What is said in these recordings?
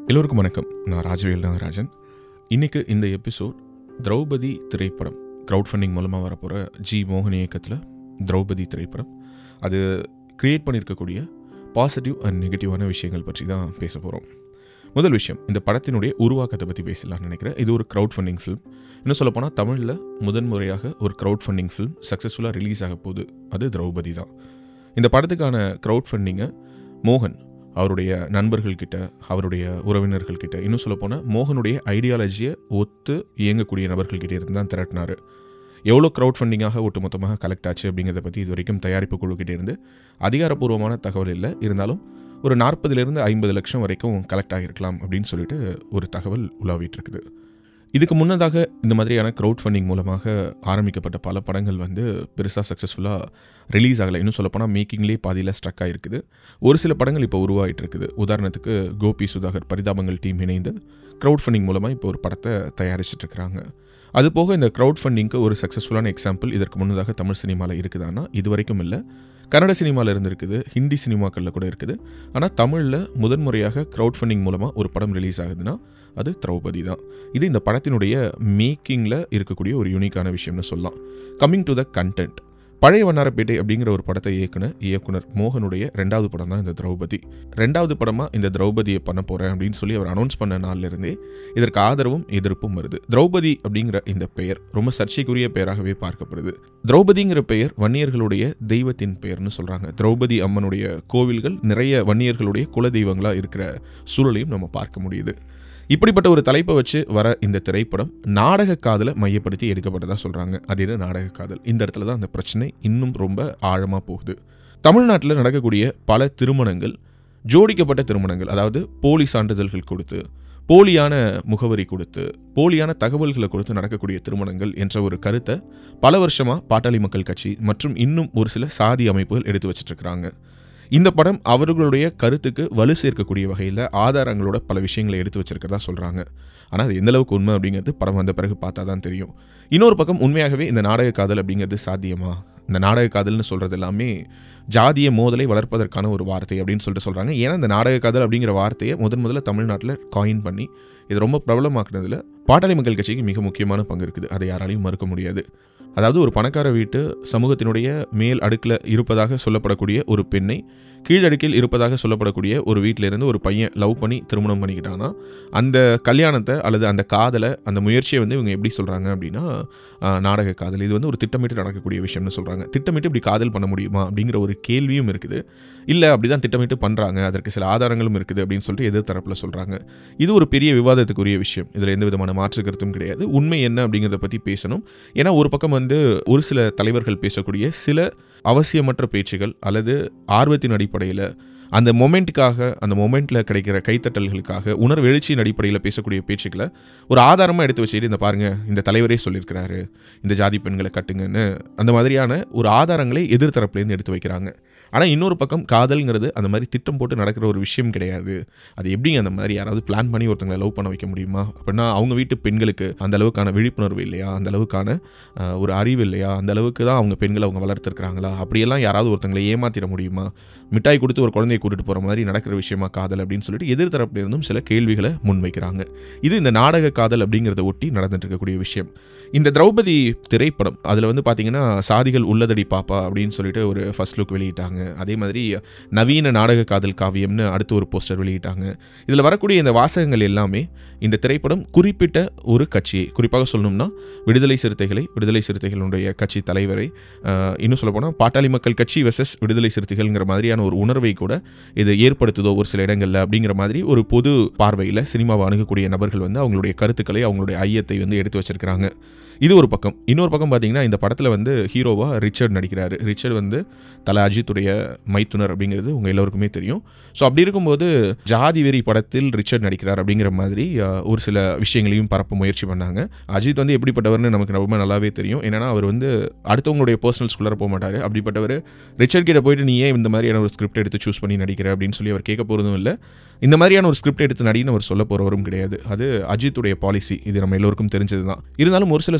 எல்லோருக்கும் வணக்கம் நான் ராஜவேல் நாகராஜன் இன்னைக்கு இந்த எபிசோட் திரௌபதி திரைப்படம் க்ரௌட் ஃபண்டிங் மூலமாக வரப்போகிற ஜி மோகன் இயக்கத்தில் திரௌபதி திரைப்படம் அது கிரியேட் பண்ணியிருக்கக்கூடிய பாசிட்டிவ் அண்ட் நெகட்டிவான விஷயங்கள் பற்றி தான் பேச போகிறோம் முதல் விஷயம் இந்த படத்தினுடைய உருவாக்கத்தை பற்றி பேசலாம்னு நினைக்கிறேன் இது ஒரு க்ரௌட் ஃபண்டிங் ஃபிலிம் இன்னும் சொல்லப்போனால் தமிழில் முதன்முறையாக ஒரு க்ரௌட் ஃபண்டிங் ஃபிலிம் சக்ஸஸ்ஃபுல்லாக ரிலீஸ் ஆக போகுது அது திரௌபதி தான் இந்த படத்துக்கான க்ரௌட் ஃபண்டிங்கை மோகன் அவருடைய நண்பர்கள்கிட்ட அவருடைய உறவினர்கள்கிட்ட இன்னும் சொல்லப்போனால் மோகனுடைய ஐடியாலஜியை ஒத்து இயங்கக்கூடிய நபர்கள்கிட்ட இருந்து தான் திரட்டினார் எவ்வளோ க்ரௌட் ஃபண்டிங்காக ஒட்டுமொத்தமாக கலெக்ட் ஆச்சு அப்படிங்கிறத பற்றி இது வரைக்கும் தயாரிப்பு குழுக்கிட்ட இருந்து அதிகாரப்பூர்வமான தகவல் இல்லை இருந்தாலும் ஒரு நாற்பதுலேருந்து ஐம்பது லட்சம் வரைக்கும் கலெக்ட் ஆகியிருக்கலாம் அப்படின்னு சொல்லிட்டு ஒரு தகவல் உலாவிட்டு இருக்குது இதுக்கு முன்னதாக இந்த மாதிரியான க்ரௌட் ஃபண்டிங் மூலமாக ஆரம்பிக்கப்பட்ட பல படங்கள் வந்து பெருசாக சக்ஸஸ்ஃபுல்லாக ரிலீஸ் ஆகலை இன்னும் சொல்லப்போனால் மேக்கிங்லேயே பாதியில் ஸ்ட்ரக் ஆகிருக்குது ஒரு சில படங்கள் இப்போ உருவாகிட்டு இருக்குது உதாரணத்துக்கு கோபி சுதாகர் பரிதாபங்கள் டீம் இணைந்து க்ரௌட் ஃபண்டிங் மூலமாக இப்போ ஒரு படத்தை தயாரிச்சிட்டு இருக்கிறாங்க அது போக இந்த க்ரௌட் ஃபண்டிங்க்கு ஒரு சக்ஸஸ்ஃபுல்லான எக்ஸாம்பிள் இதற்கு முன்னதாக தமிழ் சினிமாவில் இருக்குதானா இது வரைக்கும் இல்லை கன்னட சினிமாவில் இருந்திருக்குது ஹிந்தி சினிமாக்களில் கூட இருக்குது ஆனால் தமிழில் முதன்முறையாக க்ரௌட் ஃபண்டிங் மூலமாக ஒரு படம் ரிலீஸ் ஆகுதுன்னா அது திரௌபதி தான் இது இந்த படத்தினுடைய மேக்கிங்கில் இருக்கக்கூடிய ஒரு யூனிக்கான விஷயம்னு சொல்லலாம் கம்மிங் டு த கண்டென்ட் பழைய வண்ணாரப்பேட்டை அப்படிங்கிற ஒரு படத்தை இயக்குன இயக்குனர் மோகனுடைய ரெண்டாவது படம் தான் இந்த திரௌபதி ரெண்டாவது படமாக இந்த திரௌபதியை பண்ண போகிறேன் அப்படின்னு சொல்லி அவர் அனௌன்ஸ் பண்ண நாள்லேருந்தே இதற்கு ஆதரவும் எதிர்ப்பும் வருது திரௌபதி அப்படிங்கிற இந்த பெயர் ரொம்ப சர்ச்சைக்குரிய பெயராகவே பார்க்கப்படுது திரௌபதிங்கிற பெயர் வன்னியர்களுடைய தெய்வத்தின் பெயர்னு சொல்கிறாங்க திரௌபதி அம்மனுடைய கோவில்கள் நிறைய வன்னியர்களுடைய குல தெய்வங்களாக இருக்கிற சூழலையும் நம்ம பார்க்க முடியுது இப்படிப்பட்ட ஒரு தலைப்பை வச்சு வர இந்த திரைப்படம் நாடக காதலை மையப்படுத்தி எடுக்கப்பட்டதா சொல்கிறாங்க அது என்ன நாடக காதல் இந்த இடத்துல தான் அந்த பிரச்சனை இன்னும் ரொம்ப ஆழமாக போகுது தமிழ்நாட்டில் நடக்கக்கூடிய பல திருமணங்கள் ஜோடிக்கப்பட்ட திருமணங்கள் அதாவது போலி சான்றிதழ்கள் கொடுத்து போலியான முகவரி கொடுத்து போலியான தகவல்களை கொடுத்து நடக்கக்கூடிய திருமணங்கள் என்ற ஒரு கருத்தை பல வருஷமாக பாட்டாளி மக்கள் கட்சி மற்றும் இன்னும் ஒரு சில சாதி அமைப்புகள் எடுத்து வச்சிட்டு இருக்கிறாங்க இந்த படம் அவர்களுடைய கருத்துக்கு வலு சேர்க்கக்கூடிய வகையில் ஆதாரங்களோட பல விஷயங்களை எடுத்து வச்சிருக்கிறதா சொல்கிறாங்க ஆனால் அது எந்த அளவுக்கு உண்மை அப்படிங்கிறது படம் வந்த பிறகு பார்த்தா தான் தெரியும் இன்னொரு பக்கம் உண்மையாகவே இந்த நாடக காதல் அப்படிங்கிறது சாத்தியமா இந்த நாடக காதல்னு சொல்கிறது எல்லாமே ஜாதிய மோதலை வளர்ப்பதற்கான ஒரு வார்த்தை அப்படின்னு சொல்லிட்டு சொல்கிறாங்க ஏன்னா இந்த நாடக காதல் அப்படிங்கிற வார்த்தையை முதன் முதல்ல தமிழ்நாட்டில் காயின் பண்ணி இது ரொம்ப பிரபலமாக்குனதில் பாட்டாளி மக்கள் கட்சிக்கு மிக முக்கியமான பங்கு இருக்குது அதை யாராலையும் மறுக்க முடியாது அதாவது ஒரு பணக்கார வீட்டு சமூகத்தினுடைய மேல் அடுக்கில் இருப்பதாக சொல்லப்படக்கூடிய ஒரு பெண்ணை கீழடுக்கில் இருப்பதாக சொல்லப்படக்கூடிய ஒரு வீட்டிலேருந்து ஒரு பையன் லவ் பண்ணி திருமணம் பண்ணிக்கிட்டான்னா அந்த கல்யாணத்தை அல்லது அந்த காதலை அந்த முயற்சியை வந்து இவங்க எப்படி சொல்கிறாங்க அப்படின்னா ஆஹ், நாடக காதல் இது வந்து ஒரு திட்டமிட்டு நடக்கக்கூடிய விஷயம்னு சொல்கிறாங்க திட்டமிட்டு இப்படி காதல் பண்ண முடியுமா அப்படிங்கிற ஒரு கேள்வியும் இருக்குது இல்லை அப்படி தான் திட்டமிட்டு பண்ணுறாங்க அதற்கு சில ஆதாரங்களும் இருக்குது அப்படின்னு சொல்லிட்டு எதிர் தரப்பில் சொல்கிறாங்க இது ஒரு பெரிய விவாதத்துக்குரிய விஷயம் இதில் எந்த விதமான மாற்று கருத்தும் கிடையாது உண்மை என்ன அப்படிங்கிறத பற்றி பேசணும் ஏன்னா ஒரு பக்கம் வந்து ஒரு சில தலைவர்கள் பேசக்கூடிய சில அவசியமற்ற பேச்சுகள் அல்லது ஆர்வத்தின் அடிப்படையில் அந்த மொமெண்ட்டுக்காக அந்த மொமெண்ட்டில் கிடைக்கிற கைத்தட்டல்களுக்காக உணர்வு எழுச்சியின் அடிப்படையில் பேசக்கூடிய பேச்சுக்களை ஒரு ஆதாரமாக எடுத்து வச்சுட்டு இந்த பாருங்க இந்த தலைவரே சொல்லியிருக்கிறாரு இந்த ஜாதி பெண்களை கட்டுங்கன்னு அந்த மாதிரியான ஒரு ஆதாரங்களை எதிர்த்தரப்புலேருந்து எடுத்து வைக்கிறாங்க ஆனால் இன்னொரு பக்கம் காதல்ங்கிறது அந்த மாதிரி திட்டம் போட்டு நடக்கிற ஒரு விஷயம் கிடையாது அது எப்படிங்க அந்த மாதிரி யாராவது பிளான் பண்ணி ஒருத்தங்களை லவ் பண்ண வைக்க முடியுமா அப்படின்னா அவங்க வீட்டு பெண்களுக்கு அந்த அளவுக்கான விழிப்புணர்வு இல்லையா அந்த அளவுக்கான ஆஹ், ஒரு அறிவு இல்லையா அந்த அளவுக்கு தான் அவங்க பெண்களை அவங்க வளர்த்துருக்காங்களா அப்படியெல்லாம் யாராவது ஒருத்தங்களை ஏமாத்திட முடியுமா மிட்டாய் கொடுத்து ஒரு குழந்தையை கூட்டிட்டு போகிற மாதிரி நடக்கிற விஷயமா காதல் அப்படின்னு சொல்லிட்டு எதிர்த்தரப்புல இருந்தும் சில கேள்விகளை முன்வைக்கிறாங்க இது இந்த நாடக காதல் அப்படிங்கிறத ஒட்டி நடந்துட்டு இருக்கக்கூடிய விஷயம் இந்த திரௌபதி திரைப்படம் அதில் வந்து பார்த்தீங்கன்னா சாதிகள் உள்ளதடி பாப்பா அப்படின்னு சொல்லிட்டு ஒரு ஃபர்ஸ்ட் லுக் வெளியிட்டாங்க அதே மாதிரி நவீன நாடக காதல் காவியம்னு அடுத்து ஒரு போஸ்டர் வெளியிட்டாங்க இதில் வரக்கூடிய இந்த வாசகங்கள் எல்லாமே இந்த திரைப்படம் குறிப்பிட்ட ஒரு கட்சியை குறிப்பாக சொல்லணும்னா விடுதலை சிறுத்தைகளை விடுதலை சிறுத்தைகளுடைய கட்சி தலைவரை ஆஹ், இன்னும் சொல்லப்போனால் பாட்டாளி மக்கள் கட்சி வெசஸ் விடுதலை சிறுத்தைகள்ங்கிற மாதிரியான ஒரு உணர்வை கூட இது ஏற்படுத்துதோ ஒரு சில இடங்களில் அப்படிங்கிற மாதிரி ஒரு பொது பார்வையில் சினிமாவை அணுகக்கூடிய நபர்கள் வந்து அவங்களுடைய கருத்துக்களை அவங்களுடைய ஐயத்தை வந்து எடுத்து வச்சிருக்கிறாங்க இது ஒரு பக்கம் இன்னொரு பக்கம் பார்த்தீங்கன்னா இந்த படத்தில் வந்து ஹீரோவாக ரிச்சர்ட் நடிக்கிறாரு ரிச்சர்ட் வந்து தல அஜித்துடைய மைத்துனர் அப்படிங்கிறது உங்கள் எல்லோருக்குமே தெரியும் ஸோ அப்படி இருக்கும்போது ஜாதி வெறி படத்தில் ரிச்சர்ட் நடிக்கிறார் அப்படிங்கிற மாதிரி அஹ், ஒரு சில விஷயங்களையும் பரப்ப முயற்சி பண்ணாங்க அஜித் வந்து எப்படிப்பட்டவர்னு நமக்கு ரொம்ப நல்லாவே தெரியும் ஏன்னா அவர் வந்து அடுத்தவங்களுடைய பர்சனல்ஸ்குள்ளே போக மாட்டார் அப்படிப்பட்டவர் ரிச்சர்ட் கிட்ட போயிட்டு நீ ஏன் இந்த மாதிரியான ஒரு ஸ்கிரிப்ட் எடுத்து சூஸ் பண்ணி நடிக்கிற அப்படின்னு சொல்லி அவர் கேட்க போகிறதும் இல்லை இந்த மாதிரியான ஒரு ஸ்கிரிப்ட் எடுத்து நடின்னு அவர் சொல்ல போகிறவரும் கிடையாது அது அஜித்துடைய பாலிசி இது நம்ம எல்லோருக்கும் தெரிஞ்சது தான் இருந்தாலும் ஒரு சில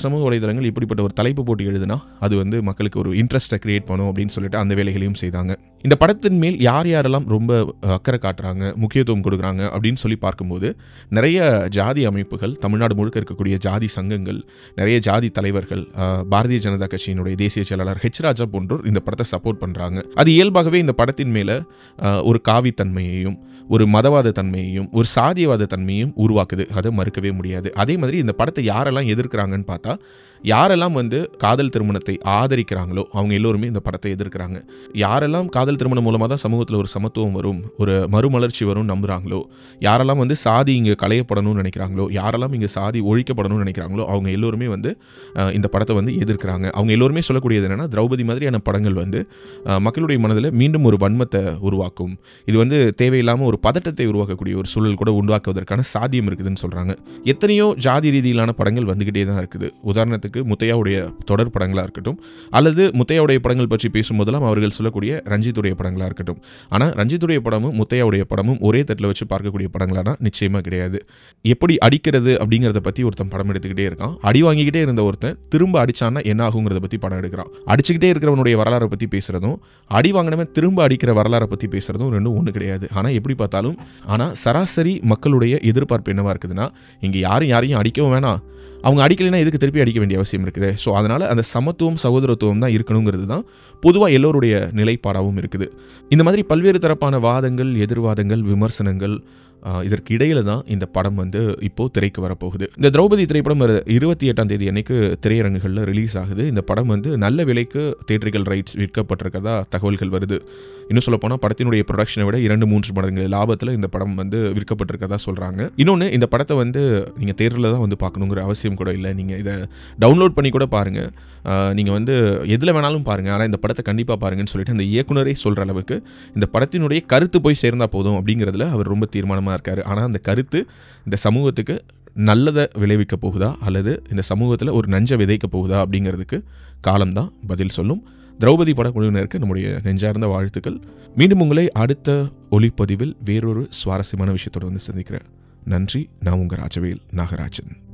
சமூக வலைதளங்கள் இப்படிப்பட்ட ஒரு தலைப்பு போட்டு எழுதுனா அது வந்து மக்களுக்கு ஒரு இன்ட்ரெஸ்ட்டை கிரியேட் பண்ணும் அப்படின்னு சொல்லிட்டு அந்த வேலைகளையும் செய்தாங்க இந்த படத்தின் மேல் யார் யாரெல்லாம் ரொம்ப அக்கறை காட்டுறாங்க முக்கியத்துவம் கொடுக்குறாங்க அப்படின்னு சொல்லி பார்க்கும்போது நிறைய ஜாதி அமைப்புகள் தமிழ்நாடு முழுக்க இருக்கக்கூடிய ஜாதி சங்கங்கள் நிறைய ஜாதி தலைவர்கள் அஹ், பாரதிய ஜனதா கட்சியினுடைய தேசிய செயலாளர் ஹெச் ராஜா போன்றோர் இந்த படத்தை சப்போர்ட் பண்ணுறாங்க அது இயல்பாகவே இந்த படத்தின் மேலே ஒரு காவித்தன்மையையும் ஒரு மதவாத தன்மையையும் ஒரு சாதியவாத தன்மையும் உருவாக்குது அதை மறுக்கவே முடியாது அதே மாதிரி இந்த படத்தை யாரெல்லாம் எதிர்க்கிறாங்கன்னு பார்த்தா யாரெல்லாம் வந்து காதல் திருமணத்தை ஆதரிக்கிறாங்களோ அவங்க எல்லோருமே இந்த படத்தை எதிர்க்கிறாங்க யாரெல்லாம் காதல் திருமணம் மூலமாக தான் சமூகத்தில் ஒரு சமத்துவம் வரும் ஒரு மறுமலர்ச்சி வரும் நம்புகிறாங்களோ யாரெல்லாம் வந்து சாதி இங்கே களையப்படணும்னு நினைக்கிறாங்களோ யாரெல்லாம் இங்கே சாதி ஒழிக்கப்படணும்னு நினைக்கிறாங்களோ அவங்க எல்லோருமே வந்து அஹ், இந்த படத்தை வந்து எதிர்க்கிறாங்க அவங்க எல்லோருமே சொல்லக்கூடியது என்னன்னா திரௌபதி மாதிரியான படங்கள் வந்து அஹ், மக்களுடைய மனதில் மீண்டும் ஒரு வன்மத்தை உருவாக்கும் இது வந்து தேவையில்லாமல் ஒரு பதட்டத்தை உருவாக்கக்கூடிய ஒரு சூழல் கூட உண்டாக்குவதற்கான சாத்தியம் இருக்குதுன்னு சொல்கிறாங்க எத்தனையோ ஜாதி ரீதியிலான படங்கள் வந்துக்கிட்டே தான் இருக்குது உதாரணத்துக்கு முத்தையாவுடைய தொடர் படங்களாக இருக்கட்டும் அல்லது முத்தையாவுடைய படங்கள் பற்றி பேசும்போதெல்லாம் அவர்கள் சொல்லக்கூடிய ரஞ்சித்துடைய படங்களாக இருக்கட்டும் ஆனால் ரஞ்சித்துடைய படமும் முத்தையாவுடைய படமும் ஒரே தட்டில் வச்சு பார்க்கக்கூடிய படங்களானா நிச்சயமாக கிடையாது எப்படி அடிக்கிறது அப்படிங்கிறத பற்றி ஒருத்தன் படம் எடுத்துக்கிட்டே இருக்கான் அடி வாங்கிக்கிட்டே இருந்த ஒருத்தன் திரும்ப அடிச்சான்னா என்ன ஆகுங்கிறத பற்றி படம் எடுக்கிறான் அடிச்சுக்கிட்டே இருக்கிறவனுடைய வரலாறை பற்றி பேசுகிறதும் அடி வாங்கினவன் திரும்ப அடிக்கிற வரலாறை பற்றி பேசுகிறதும் ரெண்டும் ஒன்று கிடையாது ஆனால் எப்படி பார்த்தாலும் ஆனால் சராசரி மக்களுடைய எதிர்பார்ப்பு என்னவா இருக்குதுன்னா இங்கே யாரும் யாரையும் அடிக்கவும் வேணாம் அவங்க அடிக்கலைன்னா எதுக்கு திருப்பி அடிக்க வேண்டிய அவசியம் இருக்குது ஸோ அதனால் அந்த சமத்துவம் சகோதரத்துவம் தான் இருக்கணுங்கிறது தான் பொதுவாக எல்லோருடைய நிலைப்பாடாகவும் இருக்குது இந்த மாதிரி பல்வேறு தரப்பான வாதங்கள் எதிர்வாதங்கள் விமர்சனங்கள் ஆஹ், இதற்கு இடையில தான் இந்த படம் வந்து இப்போ திரைக்கு வரப்போகுது இந்த திரௌபதி திரைப்படம் வர இருபத்தி எட்டாம் தேதி அன்னைக்கு திரையரங்குகளில் ரிலீஸ் ஆகுது இந்த படம் வந்து நல்ல விலைக்கு தேட்டரிக்கல் ரைட்ஸ் விற்கப்பட்டிருக்கதா தகவல்கள் வருது இன்னும் சொல்ல போனால் படத்தினுடைய ப்ரொடக்ஷனை விட இரண்டு மூன்று மடங்கு லாபத்தில் இந்த படம் வந்து விற்கப்பட்டிருக்கதா சொல்கிறாங்க இன்னொன்று இந்த படத்தை வந்து நீங்கள் தேட்டரில் தான் வந்து பார்க்கணுங்கிற அவசியம் கூட இல்லை நீங்கள் இதை டவுன்லோட் பண்ணி கூட பாருங்கள் நீங்கள் வந்து எதில் வேணாலும் பாருங்கள் ஆனால் இந்த படத்தை கண்டிப்பாக பாருங்கன்னு சொல்லிட்டு அந்த இயக்குனரே சொல்கிற அளவுக்கு இந்த படத்தினுடைய கருத்து போய் சேர்ந்தா போதும் அப்படிங்கிறதுல அவர் ரொம்ப தீர்மானமாக இருக்கார் ஆனால் அந்த கருத்து இந்த சமூகத்துக்கு நல்லதை விளைவிக்க போகுதா அல்லது இந்த சமூகத்தில் ஒரு நஞ்சை விதைக்க போகுதா அப்படிங்கிறதுக்கு காலம்தான் பதில் சொல்லும் திரௌபதி படக்குழுவினருக்கு நம்முடைய நெஞ்சார்ந்த வாழ்த்துக்கள் மீண்டும் உங்களை அடுத்த ஒளிப்பதிவில் வேறொரு சுவாரஸ்யமான விஷயத்தோடு வந்து சந்திக்கிறேன் நன்றி நான் உங்கள் ராஜவேல் நாகராஜன்